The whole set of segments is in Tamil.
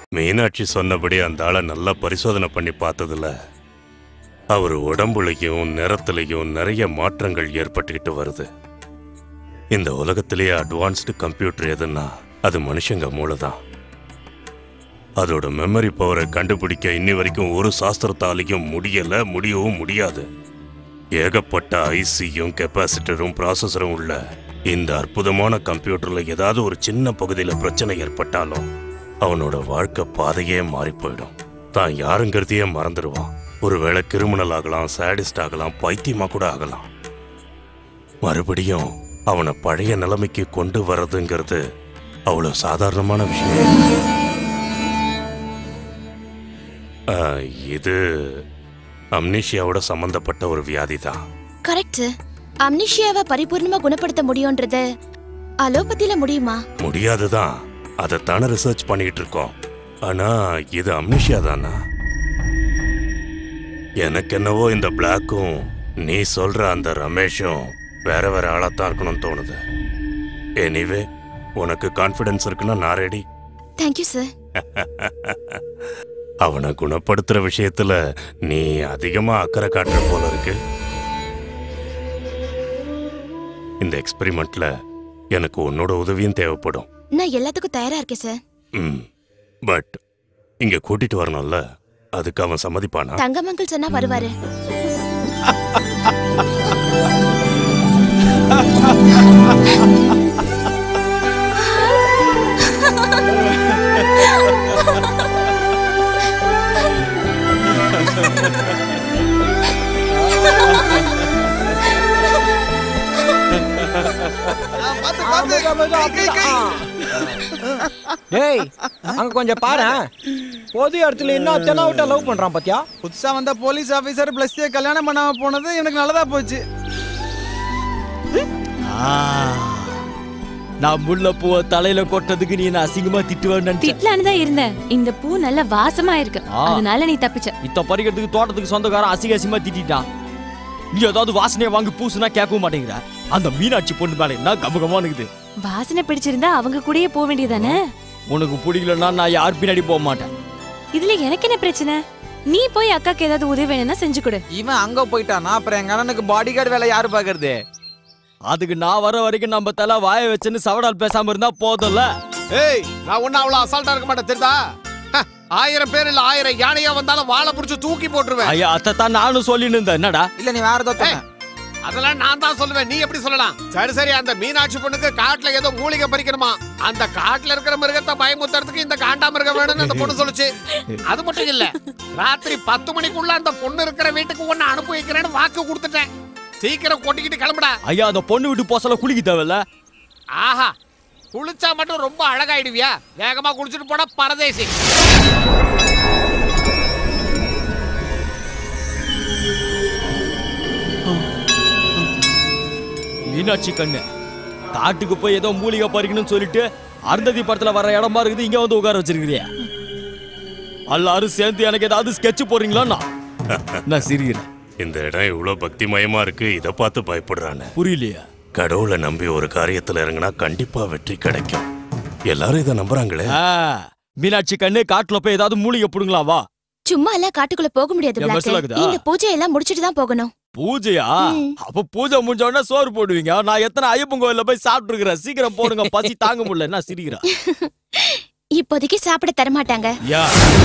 மீனாட்சி சொன்னபடி அந்த ஆளை நல்லா பரிசோதனை பண்ணி பார்த்ததுல அவர் உடம்புலையும் நிறத்துலையும் நிறைய மாற்றங்கள் ஏற்பட்டுக்கிட்டு வருது இந்த உலகத்திலேயே அட்வான்ஸ்டு கம்ப்யூட்டர் எதுன்னா அது மனுஷங்க மூளை தான் அதோட மெமரி பவரை கண்டுபிடிக்க இன்னி வரைக்கும் ஒரு சாஸ்திரத்தாலையும் முடியல முடியவும் முடியாது ஏகப்பட்ட ஐசியும் கெப்பாசிட்டரும் ப்ராசஸரும் உள்ள இந்த அற்புதமான கம்ப்யூட்டர்ல ஏதாவது ஒரு சின்ன பகுதியில பிரச்சனை ஏற்பட்டாலும் அவனோட வாழ்க்கை பாதையே மாறி போயிடும் தான் யாருங்கிறதையே மறந்துடுவான் ஒருவேளை கிரிமினல் ஆகலாம் சாடிஸ்ட் ஆகலாம் பைத்தியமா கூட ஆகலாம் மறுபடியும் அவனை பழைய நிலைமைக்கு கொண்டு வர்றதுங்கிறது அவ்வளவு சாதாரணமான விஷயம் ஆ, இது அம்னீஷியாவோட சம்பந்தப்பட்ட ஒரு வியாதி தான் கரெக்ட் அம்னிஷியாவை பரிபூர்ணமா குணப்படுத்த முடியும்ன்றது அலோபதியில முடியுமா முடியாதுதான் அதைத்தானே ரிசர்ச் பண்ணிட்டு இருக்கோம் ஆனா இது அம்னிஷியா தானா எனக்கு என்னவோ இந்த பிளாக்கும் நீ சொல்ற அந்த ரமேஷும் வேற வேற ஆளாத்தான் இருக்கணும்னு தோணுது எனிவே உனக்கு கான்ஃபிடன்ஸ் இருக்குன்னா நான் ரெடி தேங்க்யூ சார் அவனை குணப்படுத்துற விஷயத்துல நீ அதிகமா அக்கறை காட்டுற போல இருக்கு இந்த எக்ஸ்பெரிமெண்ட்ல எனக்கு உன்னோட உதவியும் தேவைப்படும் நான் எல்லாத்துக்கும் தயாரா இருக்கேன் சார் ம் பட் இங்க கூட்டிட்டு வரணும்ல அதுக்கு அவன் சம்மதிப்பானா தங்கமங்கல் சொன்னா வருவாரு டேய் அங்க கொஞ்சம் பாரு பொது இடத்துல என்ன தெனாவிட்டா லவ் பண்றான் பாத்தியா புதுசா வந்த போலீஸ் ஆபீசர் பிளஸ் கல்யாணம் பண்ணாம போனது எனக்கு நல்லதா போச்சு நான் முள்ள பூவை தலையில கொட்டதுக்கு நீ என்ன அசிங்கமா திட்டுவேன்னு நினைச்சேன் திட்டலான்னு தான் இருந்தேன் இந்த பூ நல்ல வாசமா இருக்கு ஆ. அதனால நீ தப்பிச்ச இத்த பறிக்கிறதுக்கு தோட்டத்துக்கு சொந்தக்காரன் அசிங்க அசிங்கமா திட்டான் நீ ஏதாவது வாசனையை வாங்கி பூசுனா கேட்கவும் மாட்டேங்கிற அந்த மீனாட்சி பொண்ணு மேல என்ன கமகமா இருக்குது வாசனை பிடிச்சிருந்தா அவங்க கூடயே போக வேண்டியதானே உனக்கு பிடிக்கலன்னா நான் யார் பின்னாடி போக மாட்டேன் இதுல எனக்கு என்ன பிரச்சனை நீ போய் அக்காக்கு ஏதாவது உதவி வேணும்னா செஞ்சு கொடு இவன் அங்க போயிட்டானா அப்புறம் எங்க அண்ணனுக்கு பாடி கார்டு வேலை யாரு பாக்குறது அதுக்கு நான் வர வரைக்கும் நம்ம தலை வாய வச்சுன்னு சவடால் பேசாம இருந்தா போதும்ல ஏய் நான் ஒன்னும் அவ்வளவு அசால்ட்டா இருக்க மாட்டேன் தெரியுதா ஹ, ஆயிரம் பேர் இல்ல ஆயிரம் யானையா வந்தாலும் வாழை புடிச்சு தூக்கி போட்டுருவேன் ஐயா அத்தைத்தான் நானும் சொல்லின்னு இருந்தேன் என்னடா இல்ல நீ வேற ஏதோ ஏய், அதெல்லாம் நான் தான் சொல்லுவேன் நீ எப்படி சொல்லலாம் சரி சரி அந்த மீனாட்சி பொண்ணுக்கு காட்டுல ஏதோ மூலிகை பறிக்கணுமா அந்த காட்டுல இருக்கிற மிருகத்தை பயமுத்துறதுக்கு இந்த காண்டா மிருகம் வேணும்னு அந்த பொண்ணு சொல்லுச்சு அது மட்டும் இல்ல ராத்திரி பத்து மணிக்குள்ள அந்த பொண்ணு இருக்கிற வீட்டுக்கு ஒன்னு அனுப்பி வைக்கிறேன்னு வாக்கு கொடுத்துட்டேன் சீக்கிரம் கொட்டிக்கிட்டு கிளம்புடா ஐயா அந்த பொண்ணு விட்டு போசல குளிக்க தேவையில்ல ஆஹா குளிச்சா மட்டும் ரொம்ப அழகாயிடுவியா வேகமா குளிச்சுட்டு போனா பரதேசி மீனாட்சி கண்ணு காட்டுக்கு போய் ஏதோ மூலிகை பறிக்கணும்னு சொல்லிட்டு அருந்ததி படத்துல வர இடமா இருக்குது இங்க வந்து உட்கார வச்சிருக்கிறியா எல்லாரும் சேர்ந்து எனக்கு ஏதாவது ஸ்கெட்ச் போடுறீங்களா நான் சிரிக்கிறேன் இந்த இடம் இவ்வளவு பக்திமயமா இருக்கு இதை பார்த்து பயப்படுறானே புரியலையா கடவுளை நம்பி ஒரு காரியத்துல இறங்கினா கண்டிப்பா வெற்றி கிடைக்கும் எல்லாரும் இதை நம்புறாங்களே ஆ, மீனாட்சி கண்ணு காட்டுல போய் ஏதாவது மூலிகை புடுங்களா வா சும்மா எல்லாம் காட்டுக்குள்ள போக முடியாது என் Black. பஸ்ல இருக்குதா? இந்த பூஜை எல்லாம் முடிச்சிட்டு தான் போகணும் பூஜையா ம். அப்ப பூஜை முடிஞ்ச உடனே சோறு போடுவீங்க நான் எத்தனை ஐயப்பன் கோயில்ல போய் சாப்பிட்டு இருக்கிறேன் சீக்கிரம் போடுங்க பசி தாங்க முடியல என்ன சிரிக்கிறா இப்போதைக்கு சாப்பிட தர மாட்டாங்க யா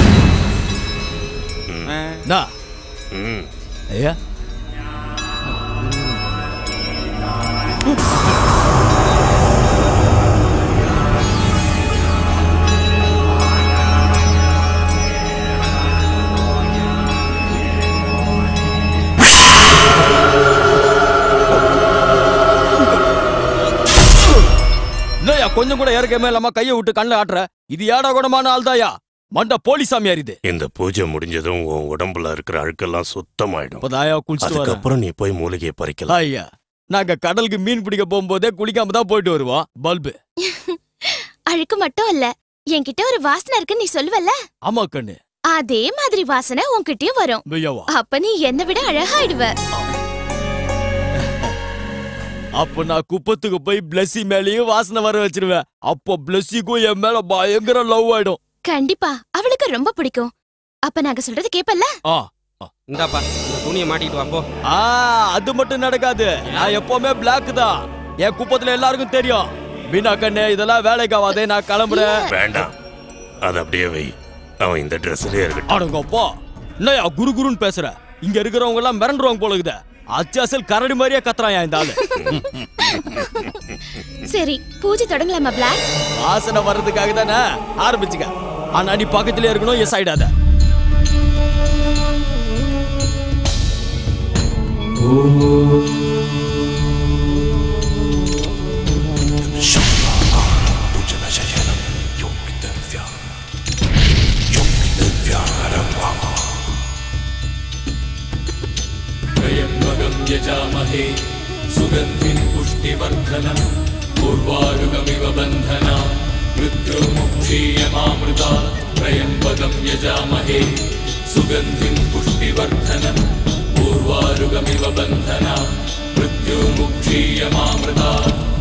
நா ம் ஐயா என்னய்யா கொஞ்சம் கூட இறக்கமே இல்லாம கையை விட்டு கண்ணில் ஆட்டுற இது ஏடா குணமான ஆள்தாயா மண்ட போலீஸ் சாமியார் இது இந்த பூஜை முடிஞ்சதும் உன் உடம்புல இருக்கிற அழுக்கெல்லாம் சுத்தமாயிடும் இப்பதாயா குளிச்சுட்டு வரேன் அதுக்கப்புறம் நீ போய் மூலிகையை பறிக்கலாம் ஐயா நாங்க கடலுக்கு மீன் பிடிக்க போகும்போதே குளிக்காம தான் போயிட்டு வருவோம் பல்பு அழுக்கு மட்டும் இல்ல என்கிட்ட ஒரு வாசனை இருக்குன்னு நீ சொல்லுவல்ல ஆமா கண்ணு அதே மாதிரி வாசனை உன்கிட்டயும் வரும் ஐயாவா அப்ப நீ என்னை விட அழகாயிடுவ அப்ப நான் குப்பத்துக்கு போய் பிளஸ்ஸி மேலேயும் வாசனை வர வச்சிருவேன் அப்போ பிளஸ்ஸிக்கும் என் மேல பயங்கர லவ் ஆயிடும் கண்டிப்பா அவளுக்கு ரொம்ப பிடிக்கும் அப்ப நாங்க சொல்றது கேப்பல்ல ஆ இந்தாப்பா இந்த துணியை மாட்டிட்டு வா போ ஆ அது மட்டும் நடக்காது நான் எப்பவுமே பிளாக் தான் என் குப்பத்துல எல்லாருக்கும் தெரியும் மீனா கண்ணே இதெல்லாம் வேலைக்கு ஆகாதே நான் கிளம்புறேன் வேண்டாம் அது அப்படியே வை அவன் இந்த ட்ரெஸ்லயே இருக்கட்டும் அடங்கப்பா என்னையா குரு குருன்னு பேசுற இங்க இருக்கிறவங்க எல்லாம் மிரண்டுருவாங்க போல இருக்குது அச்சாசல் கரடி மாதிரியே கத்துறான் இந்த ஆளு சரி பூஜை தொடங்கலாமா பிளாக் வாசனை வர்றதுக்காக தானே ஆரம்பிச்சுக்க ஆனா நீ பக்கத்துல இருக்கணும் எஸ் ஆயிடாத यजामहे सुगन्धिं पुष्टिवर्धनम् पूर्वारुगमिव बन्धना मृत्युमुक्षीयमामृता त्र्यम्बकं यजामहे सुगन्धिं पुष्टिवर्धनम् पूर्वारुगमिव बन्धना मृत्युमुक्षीयमामृता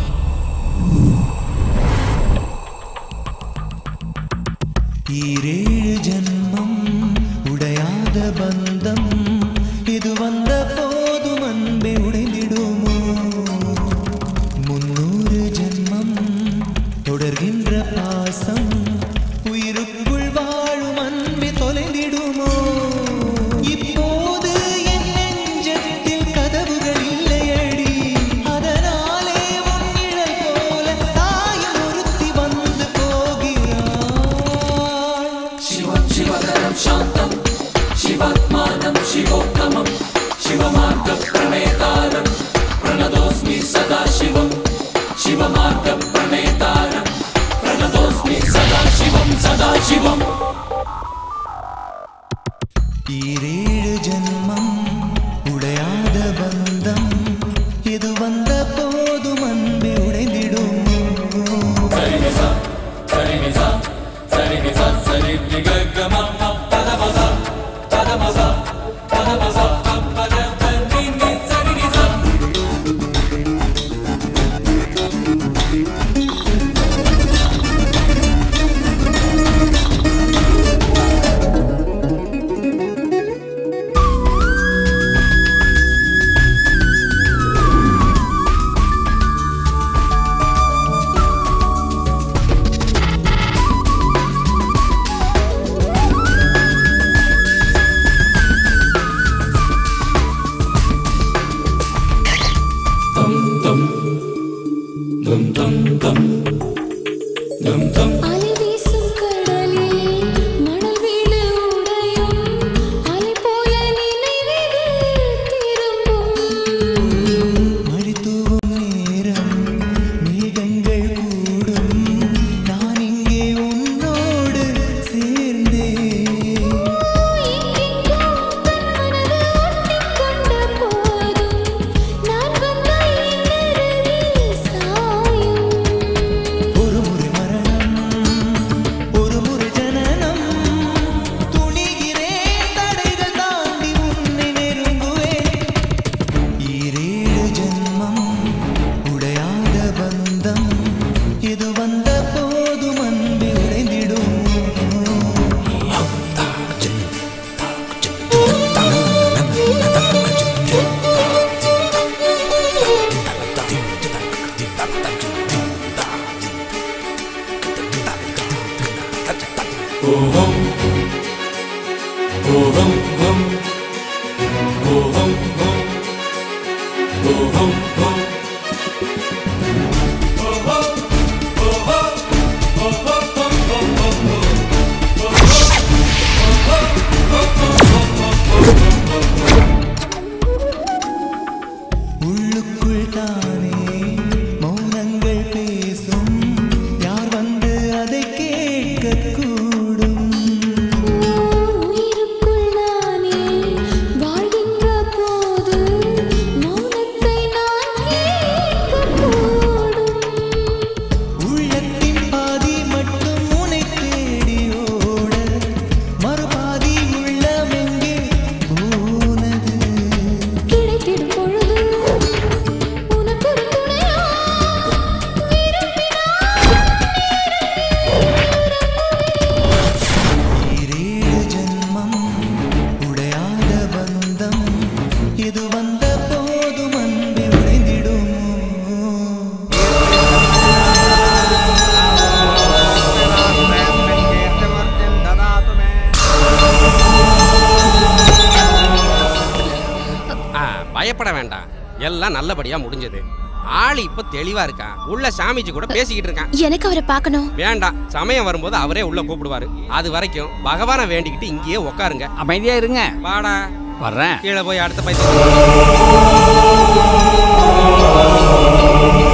ஈரேழு ஜன்மம் உடையாத பந்தம் இது வந்த போதும் அன்பே உடைந்திடுமோ முன்னூறு ஜன்மம் தொடர்கின்ற பாசம் உயிருக்குள் வாழும் அன்பே தொலைந்திடுமோ இப்போது என் நெஞ்சத்தில் கதவுகள் இல்லையடி அதனாலே உன் நிழல் போல தாயும் ஒருத்தி வந்து போகிறாள் शिवं शिवधरं शान्तं शिवात्मानं शिवोत्तमं शिवमार्गप्रणेतारं प्रणतोऽस्मि सदा शिवं शिवमार्गप्रणेतारं प्रणतोऽस्मि सदा शिवं सदा शिवम् ஈரேழு ஜன்மம் உடையாத பந்தம் இது வந்த போதும் அன்பே உடைந்திடுமோ சரிநிசா சரிநிசா சரிநிசா சரி நிககம பதமசா பதமசா பதமசா பத தனி நி சரிநிசா தம் தம் தம் தம் தம் தம் தம் அலை வீசும் கடலில் மணல் வீடு உடையும் அலை போல நினைவிது திரும்பும் மழை தூவும் நேரம் மேகங்கள் கூடும் நான் இங்கே உன்னோடு சேர்ந்தேன் எங்கெங்கும் தன் மனது ஒட்டிக்கொண்ட போதும் நான் வந்த இன்னருகில் சாயும் ஒரு முறை மரணம் ஒரு முறை ஜனனம் துணிகிறேன் தடைகள் தாண்டி உன்னை நெருங்குவேன் ஈரேழு ஜன்மம் உடையாத பந்தம் இது வந்த போதும் அன்பே உடைந்திடும் ஓஹம் ஓஹம் ஹம் ஓஹம் ஹம் ஓஹம் ஹம் உள்ளுக்குள் தானே மௌனங்கள் பேசும் யார் வந்து அதை கேட்கக்கூடும் உயிருக்குள் நானே வாழ்கின்ற போது மௌனத்தை நான் ஆ, பயப்பட வேண்டாம் எல்லாம் நல்லபடியா முடிஞ்சது ஆளு இப்ப தெளிவா இருக்கான் உள்ள சாமிஜி கூட பேசிக்கிட்டு இருக்கான் எனக்கு அவரை பார்க்கணும் வேண்டாம் சமயம் வரும்போது அவரே உள்ள கூப்பிடுவாரு அது வரைக்கும் பகவானை வேண்டிக்கிட்டு இங்கேயே உட்காருங்க அமைதியா இருங்க வாடா வர்றேன் கீழே போய் அடுத்த பைத்தியம்